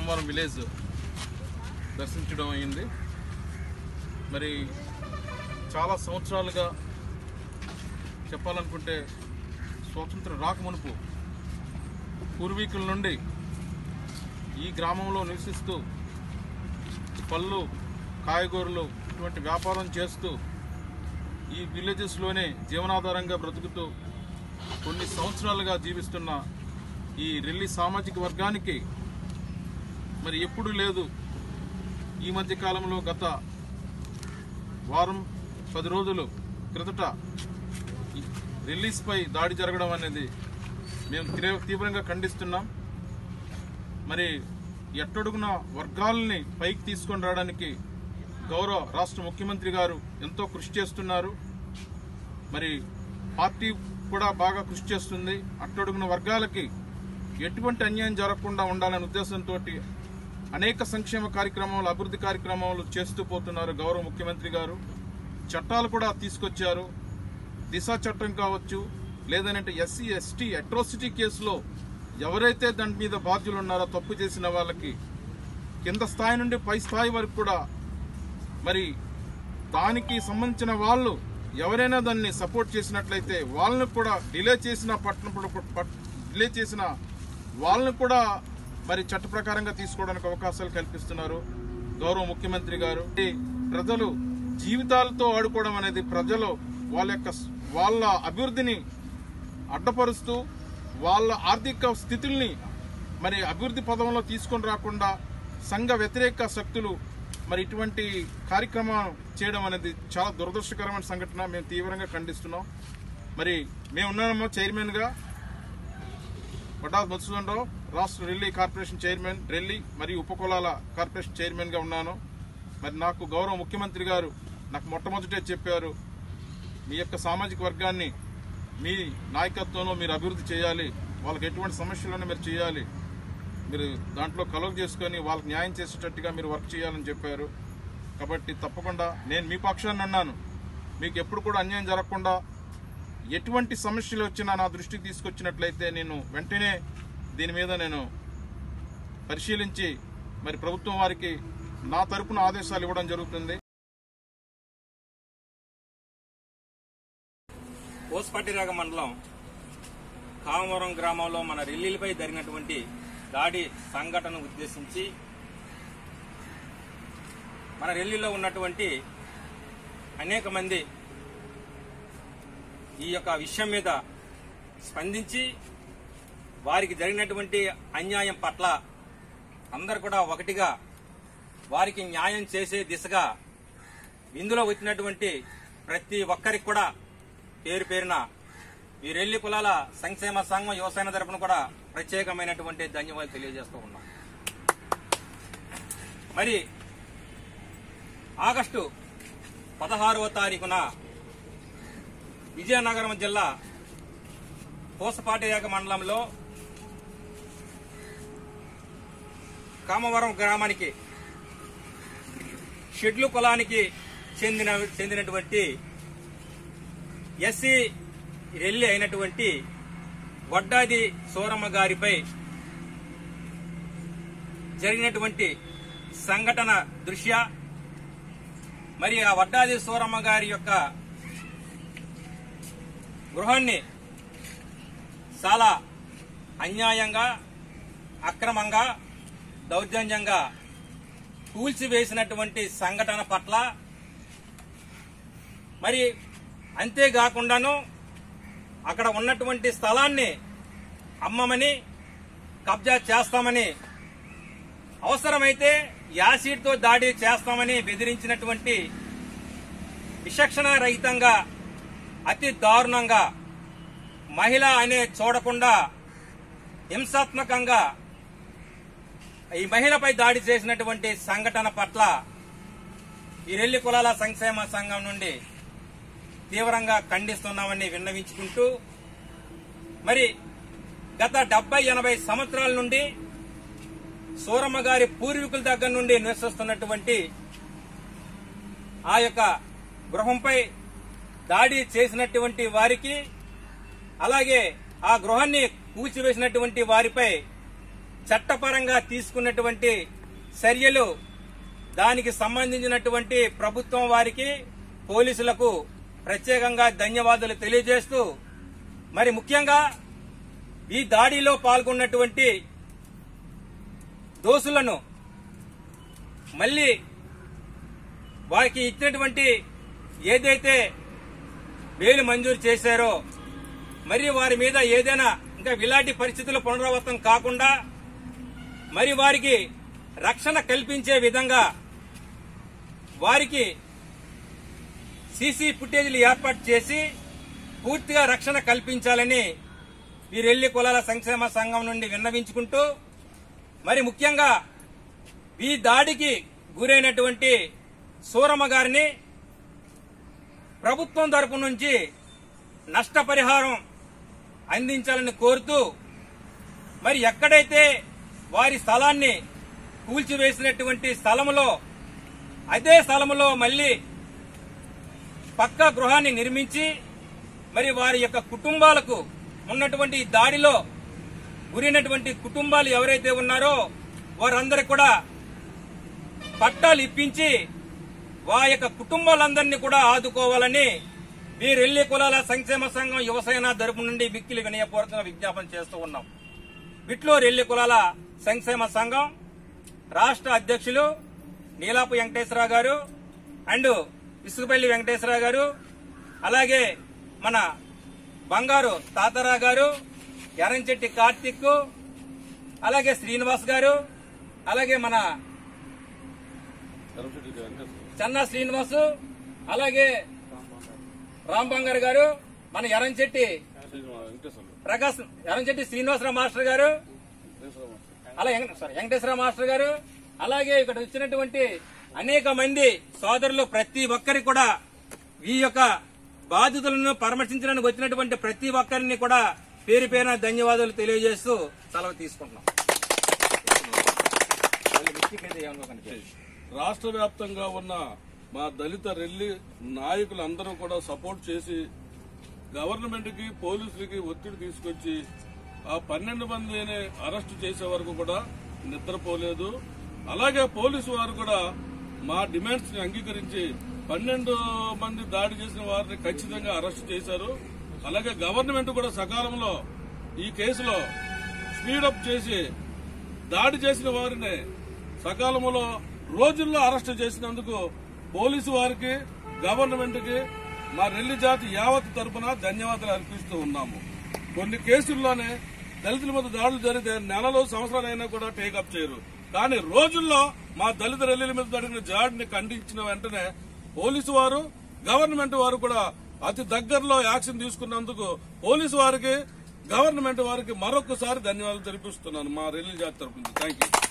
Kamavaram village దర్శించడం అయింది మరి చాలా సంవత్సరాలుగా చెప్పాలనుకుంటే స్వాతంత్రం రాకమునుపు పూర్వీకుల నుండి ఈ గ్రామంలో నివసిస్తూ పళ్ళు కాయగూరలు ఇటువంటి వ్యాపారం చేస్తూ ఈ విలేజెస్లోనే జీవనాధారంగా బ్రతుకుతూ కొన్ని సంవత్సరాలుగా జీవిస్తున్న ఈ రెల్లి సామాజిక వర్గానికి మరి ఎప్పుడు లేదు ఈ మధ్య కాలంలో గత వారం పది రోజులు క్రిందట ఈ రిలీజ్పై దాడి జరగడం అనేది మేము తీవ్ర- తీవ్రంగా ఖండిస్తున్నాం మరి ఎట్టడుగున వర్గాలని పైకి తీసుకొని రావడానికి గౌరవ రాష్ట్ర ముఖ్యమంత్రి గారు ఎంతో కృషి చేస్తున్నారు మరి పార్టీ కూడా బాగా కృషి చేస్తుంది అట్టడుగున వర్గాలకి ఎటువంటి అన్యాయం జరగకుండా ఉండాలనే ఉద్దేశంతో అనేక సంక్షేమ కార్యక్రమాలు అభివృద్ధి కార్యక్రమాలు చేస్తూ పోతున్నారు గౌరవ ముఖ్యమంత్రి గారు చట్టాలు కూడా తీసుకొచ్చారు దిశ చట్టం కావచ్చు లేదంటే ఎస్సీ ఎస్టీ అట్రోసిటీ కేసులో ఎవరైతే దాని మీద బాధ్యులు ఉన్నారో తప్పు చేసిన వాళ్ళకి కింద స్థాయి నుండి పై స్థాయి వరకు కూడా మరి దానికి సంబంధించిన వాళ్ళు ఎవరైనా దాన్ని సపోర్ట్ చేసినట్లయితే వాళ్ళని కూడా డిలే చేసిన పట్టినప్పుడు పట్- డిలే చేసిన వాళ్ళని కూడా మరి చట్ట ప్రకారంగా తీసుకోవడానికి అవకాశాలు కల్పిస్తున్నారు గౌరవ ముఖ్యమంత్రి గారు ఈ ప్రజలు జీవితాలతో ఆడుకోవడం అనేది ప్రజలు వాళ్ళ యొక్క స్- వాళ్ళ అభివృద్ధిని అడ్డపరుస్తూ వాళ్ళ ఆర్థిక స్థితుల్ని మరి అభివృద్ధి పదంలో తీసుకొని రాకుండా సంఘ వ్యతిరేక శక్తులు మరి ఇటువంటి కార్యక్రమం చేయడం అనేది చాలా దురదృష్టకరమైన సంఘటన మేము తీవ్రంగా ఖండిస్తున్నాం మరి మేము ఉన్నామో చైర్మన్గా వడ్డాది మధుసూదన్ రావు రాష్ట్ర రెల్లి కార్పొరేషన్ చైర్మన్ రెల్లి మరియు ఉపకులాల కార్పొరేషన్ చైర్మన్గా ఉన్నాను మరి నాకు గౌరవ ముఖ్యమంత్రి గారు నాకు మొట్టమొదటే చెప్పారు మీ యొక్క సామాజిక వర్గాన్ని మీ నాయకత్వంలో మీరు అభివృద్ధి చేయాలి వాళ్ళకి ఎటువంటి సమస్యలను మీరు చేయాలి మీరు దాంట్లో కలుగు చేసుకొని వాళ్ళకి న్యాయం చేసేటట్టుగా మీరు వర్క్ చేయాలని చెప్పారు కాబట్టి తప్పకుండా నేను మీ పక్షాన్ని అన్నాను మీకు ఎప్పుడు కూడా అన్యాయం జరగకుండా ఎటువంటి సమస్యలు వచ్చినా నా దృష్టికి తీసుకొచ్చినట్లయితే నేను వెంటనే దీని మీద నేను పరిశీలించి మరి ప్రభుత్వం వారికి నా తరపున ఆదేశాలు ఇవ్వడం జరుగుతుంది కోస్పట్టిరాగ మండలం కామవరం గ్రామంలో మన రెల్లీలపై జరిగినటువంటి దాడి సంఘటన ఉద్దేశించి మన రెల్లీలో ఉన్నటువంటి అనేక మంది ఈ యొక్క విషయం మీద స్పందించి వారికి జరిగినటువంటి అన్యాయం పట్ల అందరు కూడా ఒకటిగా వారికి న్యాయం చేసే దిశగా ఇందులో వచ్చినటువంటి ప్రతి ఒక్కరికి కూడా పేరు పేరున ఈ రెల్లి కులాల సంక్షేమ సంఘం యువసేన తరపున కూడా ప్రత్యేకమైనటువంటి ధన్యవాదాలు తెలియజేస్తూ ఉన్నాం మరి ఆగస్టు పదహారవ తారీఖున విజయనగరం జిల్లా కోసపాటియాక మండలంలో కామవరం గ్రామానికి షెడ్లు కులానికి చెందిన చెందినటువంటి ఎస్సీ రెల్లి అయినటువంటి వడ్డాది సూరమ్మ గారిపై జరిగినటువంటి సంఘటన దృష్ట్యా మరి ఆ వడ్డాది సూరమ్మ గారి యొక్క గృహాన్ని చాలా అన్యాయంగా అక్రమంగా దౌర్జన్యంగా కూల్చివేసినటువంటి సంఘటన పట్ల మరి అంతేకాకుండాను అక్కడ ఉన్నటువంటి స్థలాన్ని అమ్మమని కబ్జా చేస్తామని అవసరమైతే యాసిడ్తో దాడి చేస్తామని బెదిరించినటువంటి విచక్షణ రహితంగా అతి దారుణంగా మహిళ అనే చూడకుండా హింసాత్మకంగా ఈ మహిళపై దాడి చేసినటువంటి సంఘటన పట్ల ఈ రెల్లి కులాల సంక్షేమ సంఘం నుండి తీవ్రంగా ఖండిస్తున్నామని విన్నవించుకుంటూ మరి గత డెబ్బై ఎనభై సంవత్సరాల నుండి సూరమ్మ గారి పూర్వీకుల దగ్గర నుండి నివసిస్తున్నటువంటి ఆ యొక్క గృహంపై దాడి చేసినటువంటి వారికి అలాగే ఆ గృహాన్ని కూల్చివేసినటువంటి వారిపై చట్టపరంగా తీసుకున్నటువంటి చర్యలు దానికి సంబంధించినటువంటి ప్రభుత్వం వారికి పోలీసులకు ప్రత్యేకంగా ధన్యవాదాలు తెలియజేస్తూ మరి ముఖ్యంగా ఈ దాడిలో పాల్గొన్నటువంటి దోషులను మళ్ళీ వారికి ఇచ్చినటువంటి ఏదైతే బెయిల్ మంజూరు చేశారో మరి వారి మీద ఏదైనా ఇంకా ఇలాంటి పరిస్థితులు పునరావృతం కాకుండా మరి వారికి రక్షణ కల్పించే విధంగా వారికి సీసీ ఫుటేజీలు ఏర్పాటు చేసి పూర్తిగా రక్షణ కల్పించాలని వీరెల్లి కులాల సంక్షేమ సంఘం నుండి విన్నవించుకుంటూ మరి ముఖ్యంగా ఈ దాడికి గురైనటువంటి సూరమ్మ గారిని ప్రభుత్వం తరపు నుంచి నష్టపరిహారం అందించాలని కోరుతూ మరి ఎక్కడైతే వారి స్థలాన్ని కూల్చివేసినటువంటి స్థలంలో అదే స్థలంలో మళ్ళీ పక్కా గృహాన్ని నిర్మించి మరి వారి యొక్క కుటుంబాలకు ఉన్నటువంటి ఈ దాడిలో గురైనటువంటి కుటుంబాలు ఎవరైతే ఉన్నారో వారందరికి కూడా పట్టాలు ఇప్పించి వారి యొక్క కుటుంబాలందరినీ కూడా ఆదుకోవాలని వీరెల్లి కులాల సంక్షేమ సంఘం యువసేన తరపు నుండి మిక్కిలి వినయపూర్వకంగా విజ్ఞాపన చేస్తూ ఉన్నాం విట్లో రెల్లి కులాల సంక్షేమ సంఘం రాష్ట్ర అధ్యక్షులు నీలాపు వెంకటేశ్వరరావు గారు అండ్ ఇసుకపల్లి వెంకటేశ్వరరావు గారు అలాగే మన బంగారు తాతారా గారు ఎర్రంచెట్టి కార్తిక్ అలాగే శ్రీనివాస్ గారు అలాగే మన చన్నా శ్రీనివాసు అలాగే రామ్ బంగారు గారు మన ఎర్రంచెట్టి ప్రకాశ్ ఎర్రంచెట్టి శ్రీనివాసరావు మాస్టర్ గారు అలా వెంక- సారీ, వెంకటేశ్వర మాస్టర్ గారు అలాగే ఇక్కడ వచ్చినటువంటి అనేక మంది సోదరులు ప్రతి ఒక్కరికి కూడా ఈ యొక్క బాధితులను పరామర్శించడానికి వచ్చినటువంటి ప్రతి ఒక్కరిని కూడా పేరు పేరున ధన్యవాదాలు తెలియజేస్తూ సెలవు తీసుకుంటున్నాం మళ్ళీ మిస్టేక్ అయితే ఏమనుకోకండి. రాష్ట్ర వ్యాప్తంగా ఉన్న మా దళిత రెల్లి నాయకులందరూ కూడా సపోర్ట్ చేసి గవర్నమెంట్ కి పోలీసులకి ఒత్తిడి తీసుకొచ్చి ఆ పన్నెండు మందిని అరెస్ట్ చేసే వరకు కూడా నిద్రపోలేదు అలాగే పోలీసు వారు కూడా మా డిమాండ్స్ ని అంగీకరించి పన్నెండు మంది దాడి చేసిన వారిని ఖచ్చితంగా అరెస్ట్ చేశారు అలాగే గవర్నమెంట్ కూడా సకాలంలో ఈ కేసులో స్పీడప్ చేసి దాడి చేసిన వారిని సకాలంలో రోజుల్లో అరెస్ట్ చేసినందుకు పోలీసు వారికి గవర్నమెంట్ కి మా రెల్లి జాతి యావత్ తరపున ధన్యవాదాలు అర్పిస్తూ ఉన్నాము కొన్ని కేసుల్లోనే దళితుల మీద దాడులు జరిగితే నెలలు సంవత్సరాలైనా కూడా టేకప్ చేయరు కానీ రోజుల్లో మా దళిత రెల్లీల మీద జరిగిన దాడిని ఖండించిన వెంటనే పోలీసు వారు గవర్నమెంట్ వారు కూడా అతి దగ్గరలో యాక్షన్ తీసుకున్నందుకు పోలీసు వారికి గవర్నమెంట్ వారికి మరొకసారి ధన్యవాదాలు తెలిపిస్తున్నాను మా రెల్లి జాతి తరపు నుంచి థ్యాంక్ యూ